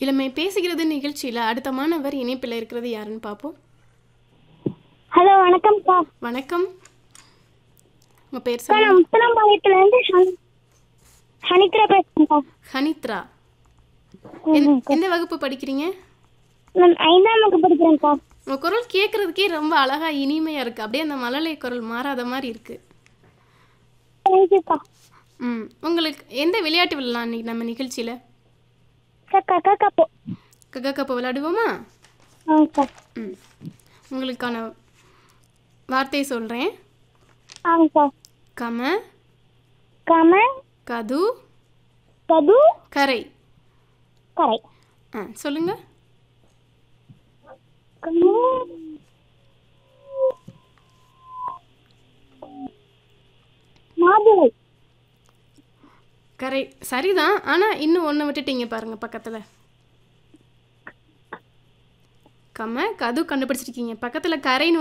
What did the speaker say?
இளமை பேசுகிறது நிகழ்ச்சியில் அடுத்த மாணவர் இணைப்பில் இருக்கிறது யாருன்னு பார்ப்போம் ஹலோ வணக்கம்க்கா வணக்கம் உங்கள் பேர் அக்கா சொல்லுங்க நான் முத்தனம்பாளையத்துலேருந்து ஹனி ஹனித்ரா பேசுகிறேன்க்கா ஹனித்ரா எந்த- எந்த வகுப்பு படிக்கிறீங்க நான் ஐந்தாம் வகுப்பு படிக்கிறேன்க்கா உங்கள் குரல் கேட்குறதுக்கே ரொம்ப அழகா இனிமையாக இருக்குது அப்படியே அந்த மழலை குரல் மாறாத மாதிரி இருக்குது தேங்க்யூக்கா ம் உங்களுக்கு எந்த விளையாட்டு விளையாடலாம் இன்னைக்கு நம்ம நிகழ்ச்சியில் அக்கா அக்கா போ கக்கா கப்போ விளையாடுவோமா ஆங்க்கா ம் உங்களுக்கான வார்த்தை சொல்கிறேன் ஆங்க்கா கம கம கது கது கரை கரை ஆ சொல்லுங்கள் கமு மாதுளை கரை சரிதான் ஆனால் இன்னும் ஒன்று விட்டுட்டீங்க பாருங்க பக்கத்தில் கம கது கண்டுபிடிச்சிருக்கீங்க பக்கத்தில் கரைன்னு